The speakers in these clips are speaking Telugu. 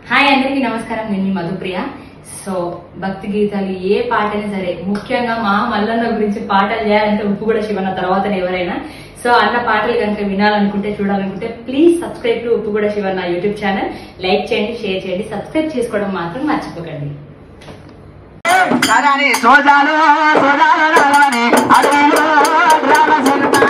హాయ్ అందరికీ నమస్కారం నేను మీ మధుప్రియ సో భక్తి గీతాలు ఏ పాటైనా సరే ముఖ్యంగా మా మల్లన్న గురించి పాటలు చేయాలంటే ఉప్పు కూడా శివన్న తర్వాత ఎవరైనా సో అన్న పాటలు కనుక వినాలనుకుంటే చూడాలనుకుంటే ప్లీజ్ సబ్స్క్రైబ్ టు ఉప్పు కూడా శివన్న యూట్యూబ్ ఛానల్ లైక్ చేయండి షేర్ చేయండి సబ్స్క్రైబ్ చేసుకోవడం మాత్రం మర్చిపోకండి సగాని సోజాలు సోజాలు రాగమని అడవిలో గ్రామ సినిమా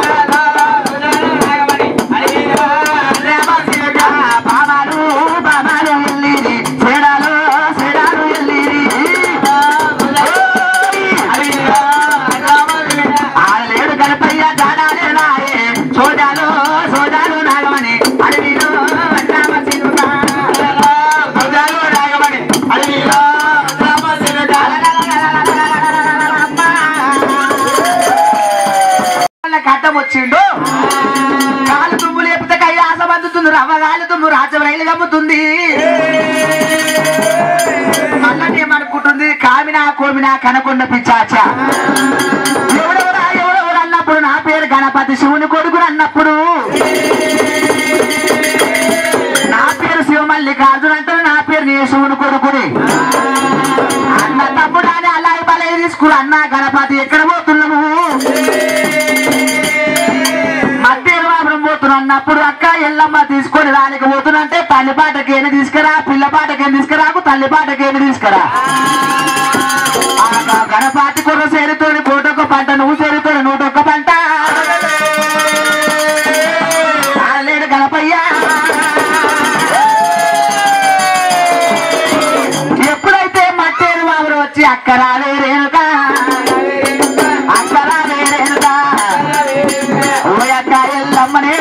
బాబాలు బాబాలు ఎల్లిరి సేడాలు సేడాలు ఎల్లిరి ఆడలేడు గణపయ్య జాడాలే నాయే సోజాలు సోజాలు నాగమని అడవిలో గ్రామ సినిమా సోజాలు నాగమని అడవిలో గ్రామ కట్టం వచ్చిండు కాలు తుమ్ము లేపితే కైలాసం అందుతుంది రవ్వ గాలి తుమ్ము రాజ్యం రైలు గమ్ముతుంది మళ్ళీ ఏమనుకుంటుంది కామినా కోమినా కనకొండ పిచ్చాచ ఎవడెవరా ఎవడెవరు అన్నప్పుడు నా పేరు గణపతి శివుని కొడుకుని అన్నప్పుడు నా పేరు శివమల్లికార్జున అంటారు నా పేరు నీ శివుని కొడుకుని అన్న తమ్ముడు అని అలా బలై తీసుకుని అన్న గణపతి ఎక్కడ పోతున్నాము మధ్యవాపురం పోతున్నా అన్నప్పుడు అక్క ఎల్లమ్మ తీసుకొని దానికి పోతున్నంటే తల్లి పాటకేమి తీసుకురా పిల్ల పాటకేమి తీసుకురాకు తల్లి పాటకేమి తీసుకురా ఆ గణపాతి కుర్ర సేరుతోని కోటొక్క పంట నువ్వు సేరుతోని నూటొక్క పంట ఆడలేడు గణపయ్య ఎప్పుడైతే మట్టేరు బాబులు వచ్చి అక్క రాలే రేణుక అక్క రాలే రేణుక ఓ అక్క ఎల్లమ్మనే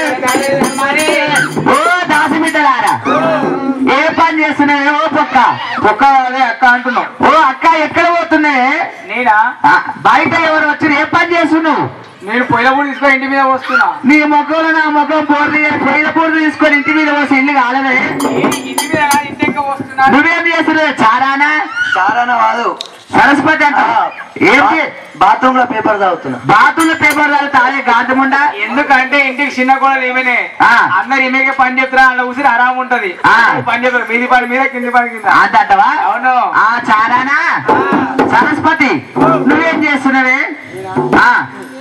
ఓ దాసిమిద్దలారా ఏ పని చేస్తున్నావు ఓ పొక్క పొక్క అదే అక్క అంటున్నావు ఓ అక్క ఎక్కడ పోతున్నాయి నేనా ఆ, బయట ఎవరు వచ్చి ఏ పని చేస్తున్నావు నేను పొయ్యిలపూడి తీసుకొని ఇంటి మీద వస్తున్నా నీ ముఖంలో నా ముఖం పోర్లు పొయ్యిల పూర్లు తీసుకొని ఇంటి మీద పోసి ఇల్లు కాలదే నేను ఇంటి మీద కాదు, ఇంటి ఇంకా వస్తున్నా నువ్వేం చేస్తున్నావు చారానా చారాన కాదు సరస్వతి అంట ఏంటి బాత్రూమ్ లో పేపర్ తాగుతున్నా బాతుల పేపర్ తాలే గాంధముండా ఎందుకంటే ఇంటికి చిన్న కూడా ఏమనే ఆ. అందరు ఈమెకే పని చెప్తారా అలా ఉసిరి ఆరాం ఉంటది ఆ. పని చెప్తారు మీది పని మీద కింది పని కింద అంటవా అవును ఆ చారానా సరస్వతి నువ్వేం చేస్తున్నావే ఆ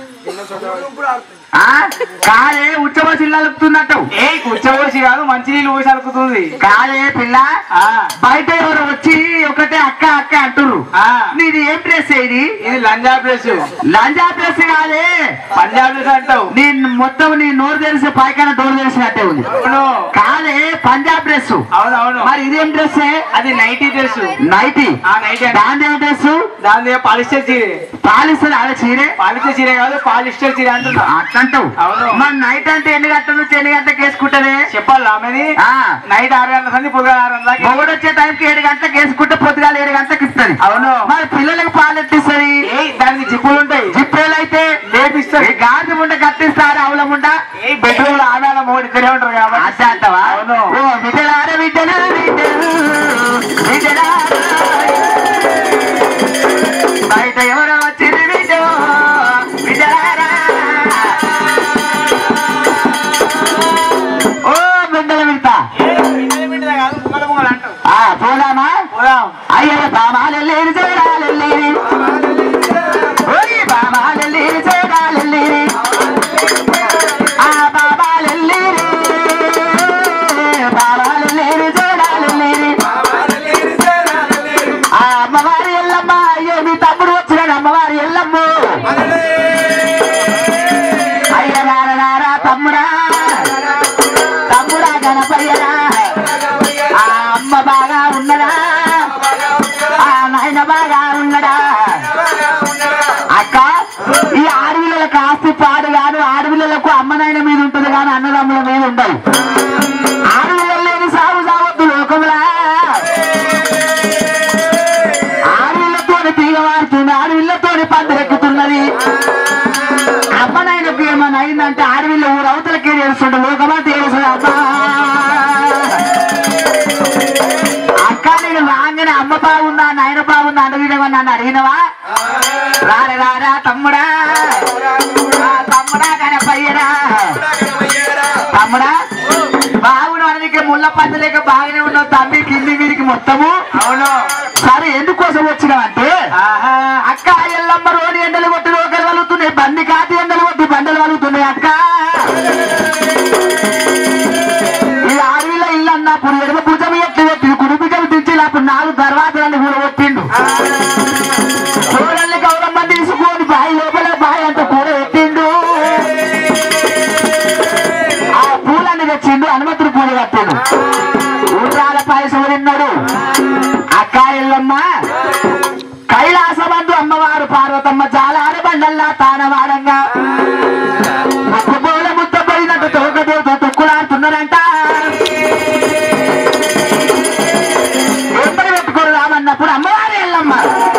ఆ? కాదే ఉచ్చబోసి ఇల్లలుపుతున్నట్టు ఏ కూర్చోబోసి కాదు మంచి నీళ్ళు పోసి అలుకుతుంది కాదే పిల్ల ఆ. బయట ఎవరు వచ్చి ఒకటే అక్క అక్క అంటుర్రు ఆ. నీది ఏం డ్రెస్ ఇది ఇది లంజా ప్లేస్ లంజా డ్రెస్ కాదే పంజాబ్ డ్రెస్ అంటావు నీ మొత్తం నీ నోరు తెరిసి పైకన డోర్ తెరిసినట్టే ఉంది అవును కాదే పంజాబ్ డ్రెస్ అవును అవును మరి ఇదేం డ్రెస్ అది నైటీ డ్రెస్ నైటీ ఆ నైటీ అంటే దాని ఏం డ్రెస్ దాని మీద పాలిస్టర్ చీరే పాలిస్తుంది ఆడ చీరే పాలిస్టర్ చీరే కాదు పాలిస్టర్ చీరే అంటున్నా అట్లంటావు అవును. మరి నైట్ అంటే ఎన్ని గంటల నుంచి ఎన్ని గంటలకు వేసుకుంటదే చెప్పాలి ఆమెది ఆ. నైట్ ఆరు గంటల సంది పొద్దుగా ఆరు గంటల దాకా మొగుడు వచ్చే టైంకి ఏడు గంటలకు వేసుకుంటే పొద్దుగాల ఏడు గంటలకు ఇస్తుంది అవును. మరి పిల్లలకు పాలు ఎట్టిస్తుంది ఏ దానికి జిప్పులు ఉంటాయి జిప్పేలు అయితే లేపిస్తారు ఈ గాజు ముండ కట్టిస్తారు ఆవుల ముండ ఏ బెడ్రూమ్ లో ఆమె అలా మూడు ఇద్దరే ఉంటారు కాబట్టి అట్ట అంటావా అవును. ఓ బిడ్డలార బిడ్డలు బిడ్డలు బిడ్డలార. బయట ఎవరో వచ్చింది బిడ్డ బిడ్డలారా ఓ బిడ్డల బిడ్డ కాదు ముంగల ముంగల అంటావు ఆ పోదామా పోదాం అయ్యో బామాలెల్లేరు చేయడాలెల్లేరి ఓయ్ బామాలెల్లేరు చేయడాలెల్లేరి ఆ బాబాలెల్లేరి బాబాలెల్లేరు చేయడాలెల్లేరి ఆ అమ్మవారి ఎల్లమ్మ అయ్యో మీ తమ్ముడు వచ్చినాడు అమ్మవారి ఎల్లమ్మ అయ్య నారా నారా తమ్ముడా తమ్ముడా గణపయ్యరా ఆ అమ్మ బాగా ఉన్నదా ఆ నాయన బాగా ఉన్నదా అక్క ఈ ఆడపిల్లలకు ఆస్తి పాడు కాదు ఆడపిల్లలకు అమ్మ నాయన మీద ఉంటుంది కానీ అన్నదమ్ముల మీద ఉండదు ఆడపిల్లలు లేని సాగు సావద్దు లోకంలా ఆడపిల్లతోని తీగ మారుతుంది ఆడపిల్లతోని పందిరెక్కుతున్నది అమ్మ నాయనకు ఏమన్నా అయిందంటే ఆడపిల్ల ఊరు అవతలకే తెలుస్తుంటే లోకమా తెలుసు అమ్మా అక్క నేను రాగానే అమ్మ బాగుందా నాయన బాగుందా అడవిడమా నన్ను అడిగినవా రారా రారా తమ్ముడా ఆ తమ్ముడా కనపయ్యరా తమ్ముడా బావును అననికి ముళ్ళ మంది లేక బాగానే ఉన్నావు తమ్మి కింది వీరికి మొత్తము అవును సరే ఎందుకోసం వచ్చినావంటే అక్క ఎల్లమ్మ రోడ్డు ఎండలు కొట్టి రోకలు కలుగుతున్నాయి బండి కాటి ఎండలు కొట్టి బండలు కలుగుతున్నాయి అక్క ఈ ఆడవిలో ఇల్లు అన్నప్పుడు ఎడమ భుజం ఎట్లు పెట్టి కుడి భుజం దించి అప్పుడు నాలుగు దర్వాజాలను కూడా కొట్టిండు చూడల్ని గౌరమ్మ తీసుకొని బాయి లోపల బాయి అంత కూడా పెట్టిండు ఆ పూలన్నీ తెచ్చిండు హనుమంతుడు పూజ కట్టాడు ఊరాల పాయసం తిన్నాడు అక్క ఎల్లమ్మ కైలాసమందు అమ్మవారు పార్వతమ్మ జాలార బండల్లా తానవాడంగా ముక్కు పూల ముద్ద పోయినట్టు తోకదేవుతో తొక్కులాడుతున్నారంట ఎప్పటి పెట్టుకోరు రామన్నప్పుడు అమ్మవారు ఎల్లమ్మ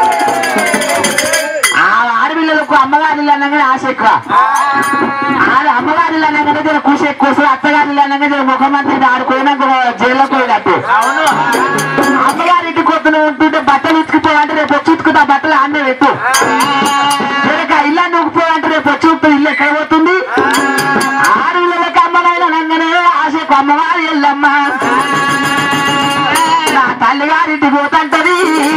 ఆ ఆడపిల్లలకు అమ్మగారి అనగానే ఆశ ఎక్కువ ఆడ అమ్మగారి అనగానే జర కూసి ఎక్కువ వస్తుంది అత్తగారి అనగానే జర ముఖమంత్రి ఆడుకోయినాక జైల్లో పోయినట్టు అవును అమ్మగారికి కొత్తను ఉంటుంటే బట్టలు ఉతుకుపోవంటే రేపు వచ్చి ఉతుకుతా బట్టలు ఆన్నే పెట్టు వెనక ఇల్లు నూకుపోవంటే రేపు వచ్చి ఉతుకుతా ఇల్లు ఎక్కడ పోతుంది ఆడపిల్లలకు అమ్మగారి అనగానే ఆశకు అమ్మవారి ఎల్లమ్మ నా తల్లిగారింటికి పోతంటది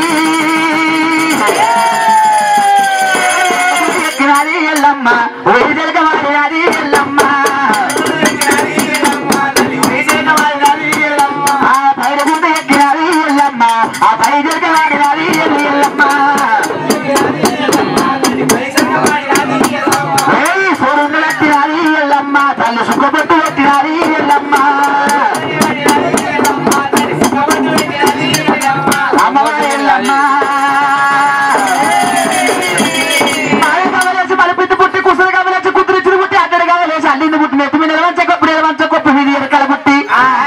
ఎక్కినాది ఎల్లమ్మ వైదెలక వాడినాది ఎల్లమ్మ ఆ పైన గుండె ఎక్కినాది ఎల్లమ్మ ఆ పైదెలక వాడినాది ఎల్లమ్మ ఏయ్ సూర్యుడు ఎక్కినాది ఎల్లమ్మ తల్లి సుఖపెట్టు ఎక్కినాది ఎల్లమ్మ అమ్మవారి ఎల్లమ్మ మాయ కవలేసి మలపిత్తి పుట్టి కుసలు కవలేసి కుదిరిచిని పుట్టి అక్కడ కవలేసి అల్లింది పుట్టి నెత్తి మీద నిలవంచ కొప్పు నిలవంచ కొప్పు మీద ఎరకల పుట్టి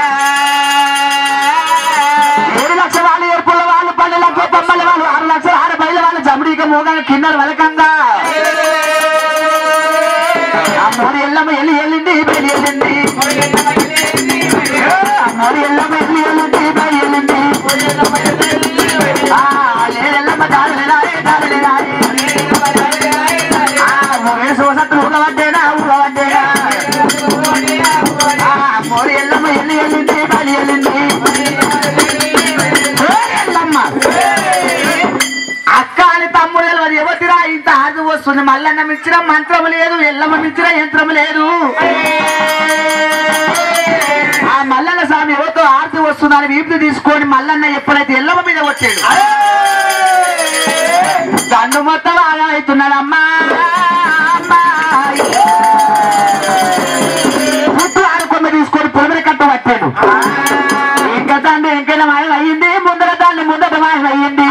ఏడు లక్షల వాళ్ళు ఏర్పుల వాళ్ళు పన్నెండు లక్షల బొమ్మల వాళ్ళు ఆరు లక్షల ఆరు బయల వాళ్ళు జముడిక మోగంగా కింద వలకంగా అమ్మోరి ఎల్లమ్మ ఎల్లి ఎల్లింది బయలు ఎల్లింది అమ్మోరి ఎల్లమ్మ ఎల్లి ఎల్లింది బయలు ఎల్లింది ఆ, లేదెల్లమ్మ దారులేనారే దారులేనారే మోరే సోసత్తు ఊగవడ్డేనా ఊగవడ్డేనా మోరి ఎల్లమ్మ ఎల్లి ఎల్లింది బలి ఎల్లింది ఓ ఎల్లమ్మ అక్క అని తమ్ముడు తెలియదు ఎవరిరా ఇంత ఆది వస్తుంది మల్లన్న మిచ్చిన మంత్రం లేదు ఎల్లమ్మ మిచ్చిన యంత్రం లేదు ఆ మల్లన్న స్వామి ఎవరితో ఆర్తి వస్తుందని వీపు తీసుకొని మల్లన్న ఎప్పుడైతే ఎల్లమ్మ మీద వచ్చాడు దండు మొత్తం ఆగా అవుతున్నాడమ్మా అమ్మా. పుట్టు ఆడుకొమ్మ తీసుకొని పొలమని కట్ట పట్టాడు ఇంకా తండ్రి ఇంకైనా మాయం అయ్యింది ముందర దాన్ని ముందర మాయం అయ్యింది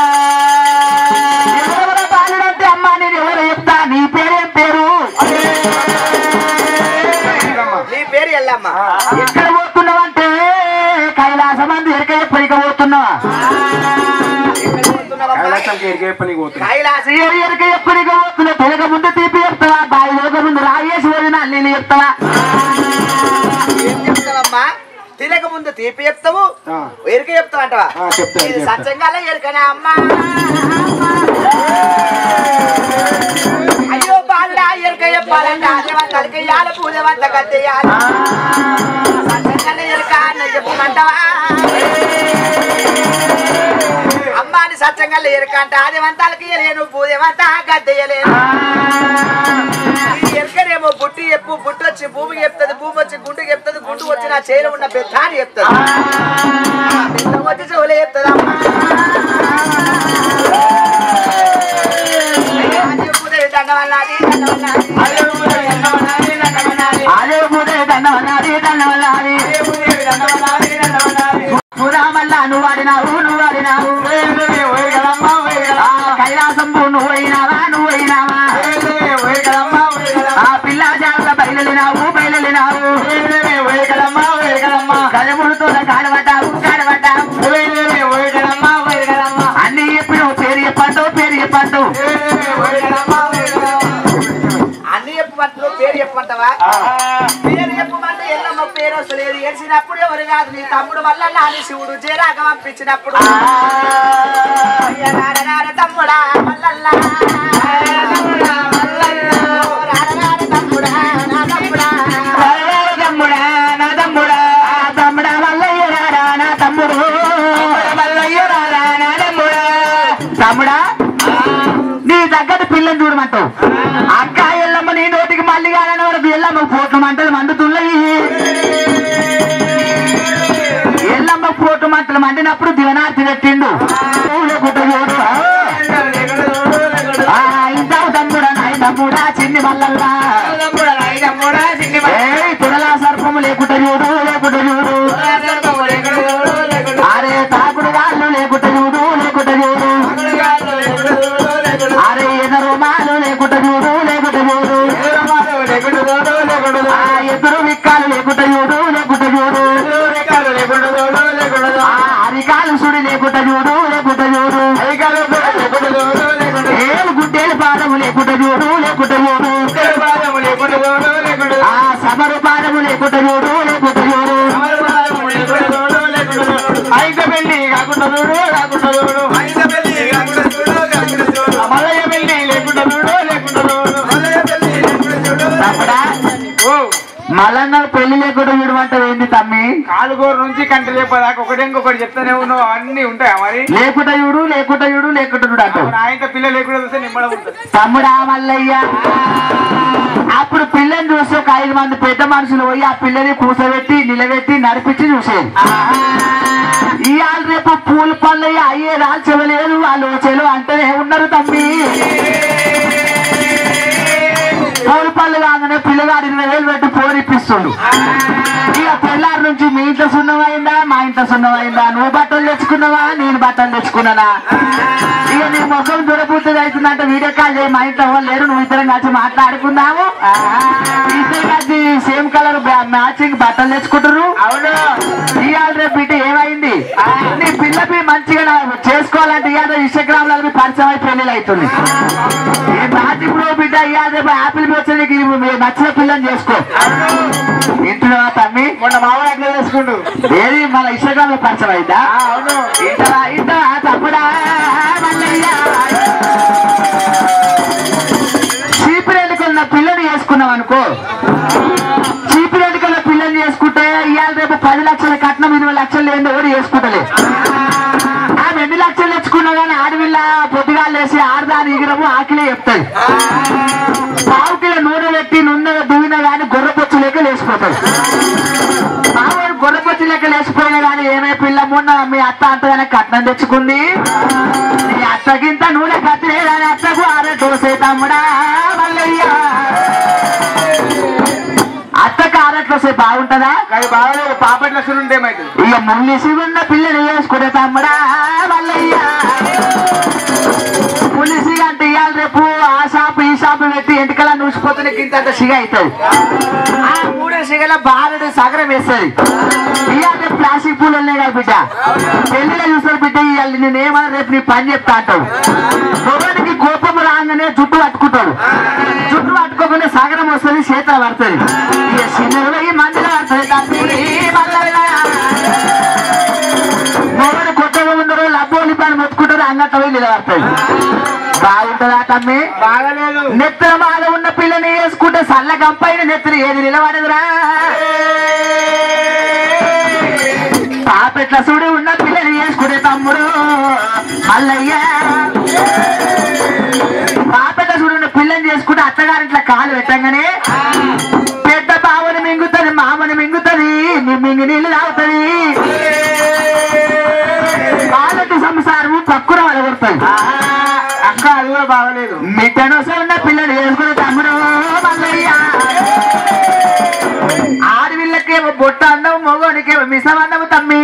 ఎవరెవరో బాలుడంటే అమ్మా నేను ఎవరో చెప్తా నీ పేరేం పేరు నీ పేరు ఎల్లమ్మ ఎక్కడ పోతున్నావంటే కైలాసమంది ఎరక ఎప్పటిక పోతున్నావా కైలాసంకి ఎరిగే పని పోతున్నా కైలాస ఏరి ఎరక ఎప్పటిక పోతున్నా తెలక ముందు తీపి చెప్తావా బావి లోక ముందు రాయేసి పోయినా నీళ్ళు చెప్తావా ఏం చెప్తావమ్మా తినక ముందు తీపి చెప్తావు ఆ. ఎరుక చెప్తావు అంటవా ఆ, చెప్తా, ఇది చెప్తా. సత్యంగానే ఎరుకనా అమ్మా అయ్యో బాలుడా ఎరుక చెప్పాలంట అదేవంత అలకయ్యాలి పూజవంత కత్తెయ్యాలి సత్యంగానే ఎరుక అన్న చెప్పమంటావా అమ్మాని సత్యంగా ఎరుక అంట అదేవంతాలకి లేను పూజవంత గద్దెయ్యలేను ఈ ఎరుకనేమో బుట్టి చెప్పు బుట్టి వచ్చి భూమికి చెప్తుంది భూమి వచ్చి గుండుకి చెప్తుంది గుండు వచ్చి నా చేలో ఉన్న పెద్ద అని చెప్తుంది ఆ బెల్లం వచ్చి చెవులే చెప్తుంది అమ్మా అది చెప్పుదే దండవల్లాది, దండవల్లాది. అదే ముదే దండవనాది దండవనాది పురామల్లా నువ్వు వాడినావు నువ్వు వాడినావు ఆ కైలాసం నువ్వు అయినావా నువ్వు అయినావా ఆ పిల్ల జాగ్రత్త బయలునావు బయలునావు కలముడుతో కాడబడ్డావు కాడబడ్డావు అన్ని చెప్పి నువ్వు పేరు చెప్పండు పేరు చెప్పండు అన్ని చెప్పమంటారు పేరు చెప్పమంటావా పేరు చెప్పమంటే ఎల్లమ్మ పేరు వస్తలేదు ఏడ్చినప్పుడు ఎవరు కాదు నీ తమ్ముడు వల్ల నాని శివుడు చేరాక పంపించినప్పుడు అయ్య రార రార తమ్ముడా మల్లల్లా ఓ రార రార తమ్ముడా నా తమ్ముడా తమ్ముడా నా తమ్ముడా ఆ తమ్ముడా వల్ల తమ్ముడు తమ్ముడా నీ తగ్గట్టు పిల్లని చూడమంటావు అక్క ఎల్లమ్మ నీ నోటికి మళ్ళీ కాలని వరకు ఎల్లమ్మ పోట్లు మంటలు మండుతున్నాయి ఎల్లమ్మ పోటు మంటలు మండినప్పుడు దివనార్తి పెట్టిండు లేకుంటే చూడు ఆ, ఇంటావు తమ్ముడా నాయ తమ్ముడా చిన్ని మల్లల్లా ఏయ్ తుడలా సర్పము లేకుంటే చూడు లేకుంటే చూడు అరే తాకుడు వాళ్ళు లేకుంటే చూడు లేకుంటే చూడు అరే ఎదరు మాలు లేకుంటే చూడు లేకుంటే చూడు ఆ ఎదురు విక్కాలు లేకుంటే చూడు లేకుంటే చూడు ఆ అరికాలు సుడి లేకుంటే చూడు లేకుంటే చూడు ఏలు గుడ్డేలు పాదము లేకుంటే చూడు లేకుంటే చూడు ఆ సమరు పాదము లేకుంటే చూడు లేకుంటే చూడు అయితే పెళ్లి కాకుండా చూడు కాకుండా చూడు మల్లయ్య పెళ్లి లేకుండా చూడు లేకుండా చూడు తమ్ముడా ఓ మల్లన్న పెళ్లి లేకుండా చూడమంటే ఏంది తమ్మి కాలుగోరు నుంచి కంటి లేపదాకా ఒకటి ఇంకొకటి చెప్తానే ఉన్నావు అన్ని ఉంటాయా మరి లేకుంటే చూడు లేకుంటే చూడు లేకుంటే చూడు అంటావు నా ఇంత పిల్ల లేకుండా చూస్తే నిమ్మడం ఉంటుంది తమ్ముడా మల్లయ్య అప్పుడు పిల్లని చూసి ఒక ఐదు మంది పెద్ద మనుషులు పోయి ఆ పిల్లని కూసబెట్టి నిలబెట్టి నడిపించి చూసేది ఇవాళ రేపు పూల పళ్ళయ్య అయ్యే రాలు చెవలేదు వాళ్ళు చెలు అంటేనే ఉన్నారు తమ్మి పూల పళ్ళు కాగానే పిల్లగాడు ఇరవై వేలు పెట్టి పోరిప్పిస్తుండు ఇక తెల్లారి నుంచి మీ ఇంట్లో సున్నమైందా మా ఇంట్లో సున్నమైందా నువ్వు బట్టలు తెచ్చుకున్నావా నేను బట్టలు తెచ్చుకున్నానా ఇక నీ ముఖం దొరకబుద్ధి అవుతుందంటే వీడియో కాల్ చేయి మా ఇంట్లో వాళ్ళు లేరు నువ్వు ఇద్దరం కలిసి మాట్లాడుకుందాము ఇద్దరు కలిసి సేమ్ కలర్ మ్యాచింగ్ బట్టలు తెచ్చుకుంటారు అవును ఇవాళ రేపు బిడ్డ ఏమైంది నీ పిల్లపి మంచిగా నా- చేసుకోవాలంటే ఇవాళ ఇన్స్టాగ్రామ్ లో పరిచయం అయి పెళ్లి అవుతుంది ఈ మ్యాచింగ్ ప్రో బిడ్డ ఇవాళ రేపు యాపిల్ వచ్చేది నచ్చిన పిల్లని చేసుకో ఇంటున్నావా తమ్మి మొన్న మామూలు అట్లా చేసుకుంటూ ఏది మన ఇన్స్టాగ్రామ్ లో పరిచయం అయిద్దా ఆ, అవును ఇంటరా ఇంటరా తప్పుడా మల్లయ్య చీపిరెండుకున్న పిల్లని చేసుకున్నాం అనుకో చీపిరెండుకున్న పిల్లని చేసుకుంటే ఇవాళ రేపు పది లక్షల కట్నం ఇరవై లక్షలు లేని ఎవరు చేసుకుంటలే ఆమె ఎన్ని లక్షలు తెచ్చుకున్నా కానీ ఆడవిల్ల పొద్దుగాలు వేసి ఆడదాని ఎగిరము ఆకిలే చెప్తాయి పావు కిలో నూనె పెట్టి నున్నగా దువ్వినా కానీ గొర్రెపొచ్చు లేక లేచిపోతాడు మావాడు గొర్రెపొచ్చు లెక్క లేచిపోయినా కానీ ఏమే పిల్ల మొన్న మీ అత్త అంతగానే కట్నం తెచ్చుకుంది మీ అత్తకింత నూనె కత్తిలేదని అత్తకు అరే దోసే తమ్ముడా మల్లయ్య అత్తకు ఆరట్లో సే బాగుంటదా అది బాగా పాపటి లక్షలు ఉంటే ఏమైతుంది ఇక ముల్లిసి ఉన్న పిల్లని వేసుకునే తమ్ముడా మల్లయ్య పులిసి అంటే ఇవాళ రేపు ఆ షాపు ఈ షాపు పెట్టి ఎంటికలా నూసిపోతున్న గింత సిగ అవుతుంది ఆ మూడో సిగల బాలుడు సగరం వేస్తుంది ఇవాళ రేపు ప్లాస్టిక్ పూలు ఉన్నాయి కదా బిడ్డ పెళ్లిలో చూస్తారు బిడ్డ ఇవాళ నేను ఏమన్నా రేపు నీ పని చెప్తా అంటావు మొగానికి కోపం రాగానే జుట్టు పట్టుకుంటాడు జుట్టు పట్టుకోకుండా సగరం వస్తుంది చేతులు పడుతుంది ఇక చిన్నలు ఈ మందిలో పడుతుంది తప్పి మల్లయ్య. మొగడు కొత్తగా ఉండరు లబ్బోలి పని మొత్తుకుంటారు అంగట్లో పోయి నిలబడతాయి బాగుంటుందా తమ్మి బాగలేదు నెత్తిన బాధ ఉన్న పిల్లని వేసుకుంటే సల్ల గంపైన నెత్తిన ఏది నిలబడదురా పాపెట్ల సుడి ఉన్న పిల్లని వేసుకునే తమ్ముడు మల్లయ్య పాపెట్ల సుడి ఉన్న పిల్లని చేసుకుంటే అత్తగారింట్లో కాలు పెట్టంగానే పెద్ద బావని మింగుతుంది మామని మింగుతుంది నీ మింగి నీళ్ళు తాగుతుంది వాళ్ళకి సంసారము పక్కున వలగొడుతుంది అక్క అది కూడా బాగలేదు మిట్టనోస ఉన్న పిల్లలు వేసుకుని తమ్ముడు మల్లయ్య ఆడవిళ్ళకేమో బొట్ట అందం మొగోనికేమో మిసం అందము తమ్మి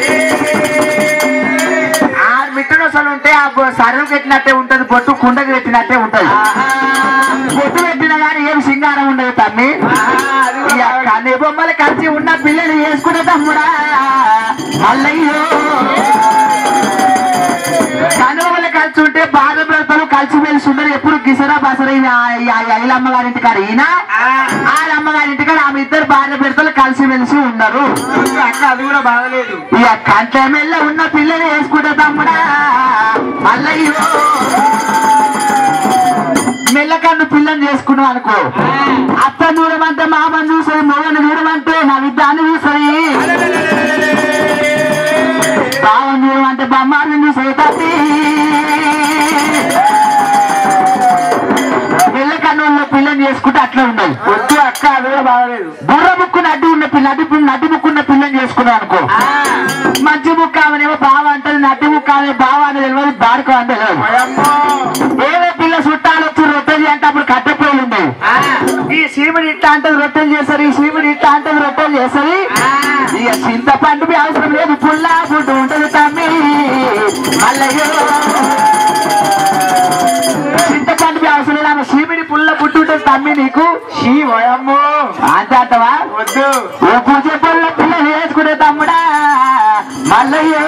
ఆ మిట్టనోసలు ఉంటే ఆ సరువు పెట్టినట్టే ఉంటది బొట్టు కుండకి పెట్టినట్టే ఉంటది బొట్టు పెట్టినా కానీ ఏం సింగారం ఉండదు తమ్మి ఇక కన్ను బొమ్మలు కలిసి ఉన్న పిల్లలు వేసుకునే తమ్ముడా మల్లయ్యో కనుమలు కలిసి ఉంటే బాధ పెడతారు కలిసి మెలిసి ఉండరు ఎప్పుడు కిసరా బసరా ఐలమ్మ గారింటి కాడ ఈయన ఆడమ్మ గారింటి కాడ ఆమె ఇద్దరు భార్య పెడతారు కలిసి మెలిసి ఉండరు అక్క అది కూడా బాగలేదు ఇక కంట మెల్ల ఉన్న పిల్లలు వేసుకుంటే తమ్ముడా మల్లయ్యో మెల్లకన్ను పిల్లని చేసుకున్నావు అనుకో అత్త చూడమంటే మామని చూసరి మొగని చూడమంటే నా విద్యాన్ని చూసరి అంటే బొమ్మారిని చూసే తప్పి పిల్ల కన్నుల్లో పిల్లని చేసుకుంటే అట్లా ఉండదు వద్దు అక్క అది కూడా బాగలేదు బుర్ర ముక్కుని అడ్డు ఉన్న పిల్ల నడ్డి నడ్డి ముక్కున్న పిల్లని చేసుకున్నావు అనుకో మంచి ముక్క ఆమెనేమో బావ అంటది నడ్డి ముక్క ఆమె బావ అనేది తెలియదు బాడుకో అని తెలియదు అమ్మో ఏదో పిల్ల చుట్టాలు వచ్చి రొట్టెలు అంటే అప్పుడు కట్టెపోయి ఉండేవి ఈ సీమిడి ఇట్లా అంటది రొట్టెలు చేస్తారు ఈ సీమిడి ఇట్లా అంటది రొట్టెలు చేస్తారు ఇక చింతపండు మీ అవసరం లేదు పుల్లా ఫుడ్ ఉంటది తమ్మి మల్లయ్యో చింతపండు మీ అవసరం లేదు ఆమె సీమిడి పుల్ల పుట్టు ఉంటుంది తమ్మి నీకు షీ వయమ్మో అంతే అంటవా వద్దు ఓ పూజ పుల్ల పిల్లలు వేసుకునే తమ్ముడా మల్లయ్యో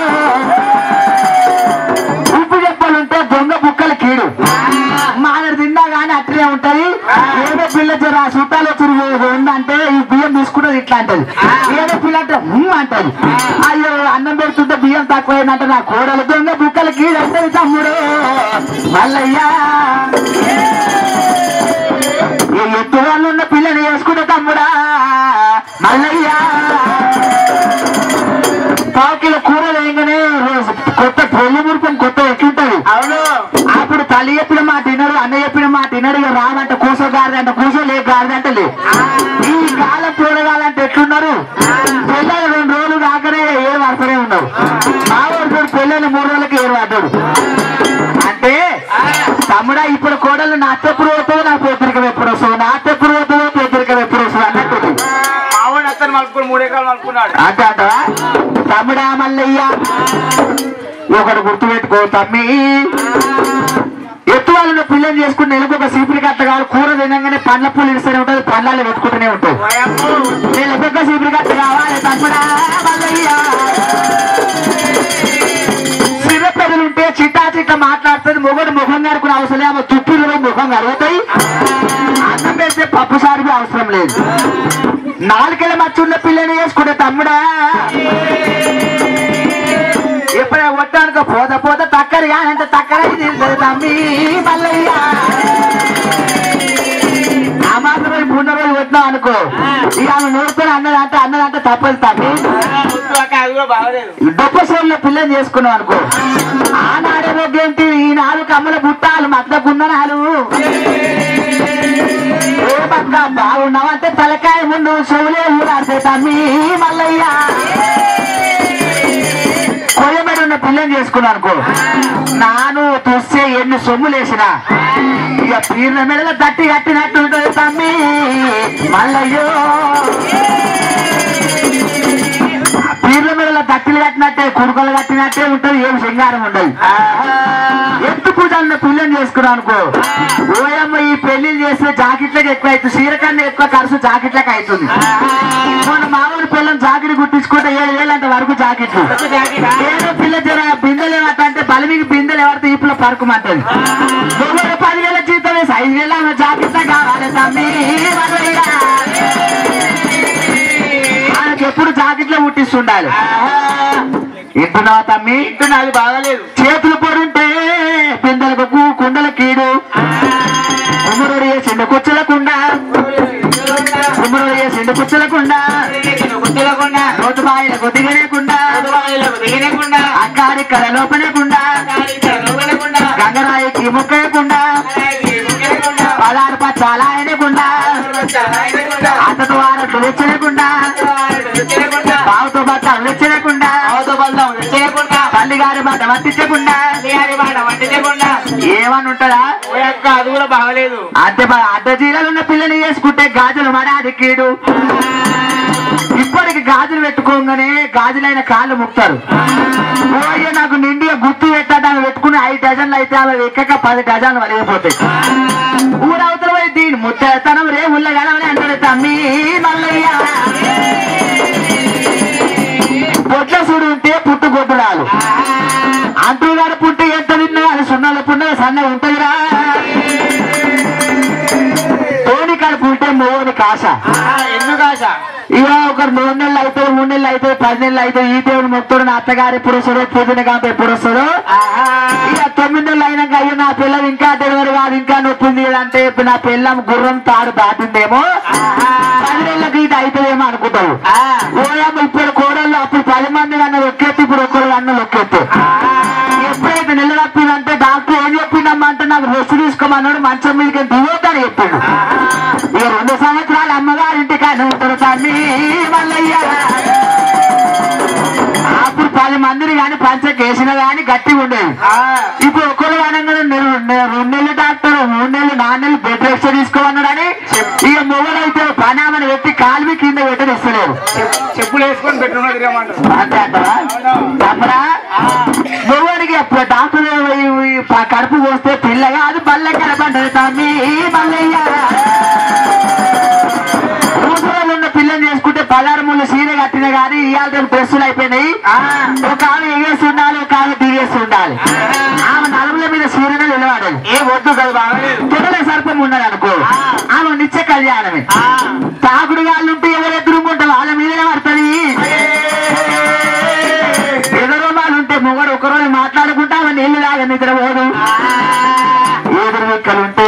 ఉప్పు చెప్పాలంటే దొంగ బుక్కల కీడు మానడు తిన్నా గానీ అట్లే ఉంటది ఏదో పిల్ల జర చుట్టాలు వచ్చి ఉందంటే ఈ బియ్యం తీసుకున్నది ఇట్లా అంటది ఏదో పిల్ల అంటే "హ్మ్" అంటది అయ్యో అన్నం పెడుతుంటే బియ్యం తక్కువైందంటే నా కోడలు దొంగ బుక్కల కీడు అంటది తమ్ముడు మల్లయ్యా ఈ ఎత్తు వాళ్ళు ఉన్న పిల్లని వేసుకునే తమ్ముడా మల్లయ్యా పావు కిలో కూర వేయగానే రోజు కొత్త పెళ్లి మురుపం కొత్త ఎట్లుంటది అవును అప్పుడు తల్లి చెప్పిన మాట వినరు అన్న చెప్పిన మాట వినరు ఇక రాదంట కూసో గారిది అంటే కూసో లే గారిది అంటే లే ఈ కాలం చూడగాలంటే ఎట్లున్నారు పిల్లలు రెండు రోజులు కాకనే ఏడు పడతనే ఉన్నారు మా వాడు పిల్లలు మూడు రోజులకి ఏడు పడ్డాడు అంటే తమ్ముడా ఇప్పుడు కోడలు నా తెప్పుడు పోతుందో నా పేదరికం ఎప్పుడు వస్తుంది నా తెప్పుడు పోతుందో పేదరికం ఎప్పుడు వస్తుంది అన్నట్టు మావోడు అతను మలుపుకుని మూడేకాలు మలుపుకున్నాడు అంటే అంటవా తమ్ముడా మల్లయ్య ఒకటి గుర్తుపెట్టుకో తమ్మి ఎత్తు వాళ్ళని పిల్లని చేసుకుని నెలకు ఒక సీపులు కట్ట కావాలి కూర తినగానే పండ్ల పూలు ఇస్తూనే ఉంటుంది పండ్లాలు పెట్టుకుంటూనే ఉంటాయి వయమ్మో నెలకు ఒక సీపులు కట్ట కావాలి తమ్ముడా మల్లయ్య సిర పెదలు ఉంటే చిట్టా చిట్ట మాట్లాడుతుంది మొగడు ముఖం కడుకునే అవసరం లేదు ఆమె తుప్పిలో ముఖం కడుగుతాయి అన్నం వేస్తే పప్పు సారి అవసరం లేదు నాలుగేళ్ళ మచ్చున్న పిల్లని వేసుకునే తమ్ముడా ఎప్పుడే కొట్టానుకో పోత పోత తక్కరు ఎంత తక్కర తీరుతుంది తమ్మి మల్లయ్య ఆ మాత్రమే మూడు రోజులు కొట్టినావు అనుకో ఇక ఆమె నోడుకొని అన్నదంటే అన్నదంటే తప్పదు తమ్మి వద్దు అక్క అది కూడా బాగలేదు డొప్ప సోళ్ళ పిల్లని చేసుకున్నావు అనుకో ఆనాడే ఏంటి ఈనాడు కమ్మల బుట్టాలు మద్దకున్ననాలు ఏ పక్క బాగున్నావంటే తలకాయ ముందు చెవులే ఊరాడితే తమ్మి మల్లయ్య కొయ్యబడి ఉన్న పిల్లని చేసుకున్నాను అనుకో నాను చూస్తే ఎన్ని సొమ్ములేసినా ఇక పీర్ల మెడల దట్టి కట్టినట్టు ఉంటుంది తమ్మి మల్లయ్యో పీర్ల మెడల దట్టిలు కట్టినట్టే కుడుకలు కట్టినట్టే ఉంటుంది ఏం శృంగారం ఉండదు ఎత్తు పూజ అన్న పిల్లని చేసుకున్నాను అనుకో ఓయమ్మ ఈ పెళ్లి చేస్తే జాకెట్లకు ఎక్కువ అవుతుంది చీర కన్నా ఎక్కువ ఖర్చు జాకెట్లకు అవుతుంది మన మామూలు పిల్లని జాకెట్ కుట్టించుకుంటే ఏడు వేలు అంత వరకు జాకెట్లు ఏదో పిల్ల జర బిందెలు ఏమంట అంటే బలిమికి బిందెలు ఎవరితో ఇప్పుడు పరుకుమంటది నువ్వు పదివేల జీతం వేసి ఐదు వేల ఆమె జాకెట్ కావాలి తమ్మి మనవయ్య. ఆయనకి ఎప్పుడు జాకెట్లో ముట్టిస్తుండాలి వింటున్నావా తమ్మి వింటున్నా అది బాగలేదు చేతులు పొడుంటే పిందెలకు కు- కుండల కీడు కుమ్మరుడు చేసిండు కుచ్చలకుండా కుమ్మరుడు చేసిండు కుచ్చలకుండా గుర్తులకుండా రోడ్డు బాయిలకు దిగలేకుండా దిగకుండా అక్కారి కళ లోపలేకుండా గంగరాయికి ముక్కలేకుండా పదారు పచ్చాల ఆయనకుండా అతడు వారట్లు వెచ్చలేకుండా బావుతో బట్ట వెచ్చలేకుండా తల్లి గారి మాట వర్తించకుండా ఏమని ఉంటుందా అది కూడా బాగలేదు అంటే అడ్డ చీరలు ఉన్న పిల్లని చేసుకుంటే గాజులు మడాది కీడు ఇప్పటికి గాజులు పెట్టుకోగానే గాజులైన కాళ్ళు ముక్తారు ఓయ్య నాకు నిండిగా గుర్తు పెట్టాడు ఆమె పెట్టుకుని ఐదు డజన్లు అయితే ఆమె ఎక్కక పది డజన్లు వలిగిపోతాయి ఊరవతల పోయి దీని ముత్తతనం రే ఉల్లగలమని అంటాడు తమ్మి మల్లయ్య పొట్ల చూడు ఉంటే పుట్టు గొడ్డురాలు అంటుగాడు పుట్టి ఎంత తిన్నా అది సున్నాల పుట్టిన సన్న ఉంటుందిరా తోని కడుపు ఉంటే మోని కాస ఎందుకు ఆశ ఇక ఒకరు మూడు నెలలు అవుతాయి మూడు నెలలు అవుతాయి పది నెలలు అవుతాయి ఈ దేవుని మొత్తుడు నా అత్తగారు ఎప్పుడు వస్తుందో పూజన కాంత ఎప్పుడు వస్తుందో ఇక తొమ్మిది నెలలు అయినాక అయ్యో నా పిల్లలు ఇంకా డెలివరీ కాదు ఇంకా నొప్పి ఉంది కదా అంటే ఇప్పుడు నా పిల్లం గుర్రం తాడు దాటిందేమో పది నెలలకు ఇది అవుతుందేమో అనుకుంటావు ఓయమ్మ ఇప్పుడు కోడళ్ళు అప్పుడు పది మంది కన్నా ఒక్కెత్తి ఇప్పుడు ఒక్కరు కన్నా ఒక్కెత్తు మంచం మీదకి దిగొద్దని చెప్పాడు ఇక రెండు సంవత్సరాలు అమ్మగారింటి కానీ ఉంటారు తమ్మి మల్లయ్య అప్పుడు పది మందిని కానీ పంచకేసిన కానీ గట్టిగా ఉండేది ఇప్పుడు ఒక్కరు అనగానే నెల- నె- రెండు నెలలు డాక్టర్ మూడు నెలలు నాలుగు నెలలు బెడ్ రెస్ట్ తీసుకోమన్నాడని ఇక మొగలైతే పనామని పెట్టి కాలువి కింద పెట్టని ఇస్తలేరు చెప్పులు వేసుకొని పెట్టుకున్నా తిరగమంటారు అంతే అంటారా తప్పరా మొగడికి డాక్టర్ ఈ- ఈ ప- కడుపు పోస్తే పిల్లగా అది బల్ల కడపంటది తమ్మి మల్లయ్య కూతురు ఉన్న పిల్లని చేసుకుంటే పదహారు ముళ్ళు సీర కట్టిన కానీ ఇవాళ రేపు డ్రెస్సులు అయిపోయినాయి ఒక ఆమె ఎగేసి ఉండాలి ఒక ఆమె దిగేసి ఉండాలి ఆమె నలుగుల మీద సీరను నిలబడాలి ఏ వద్దు కదా బాగలేదు తొడల సర్పం ఉన్నది అనుకో ఆమె నిత్య కళ్యాణమే తాగుడు వాళ్ళు ఉంటే ఎవరు ఎదురుకుంటే వాళ్ళ మీదనే పడుతుంది ఎదురు వాళ్ళు ఉంటే మొగడు ఒక రోజు మాట్లాడుకుంటే ఆమె నీళ్లు లాగా నిద్రపోదు ఎదురు ముక్కలు ఉంటే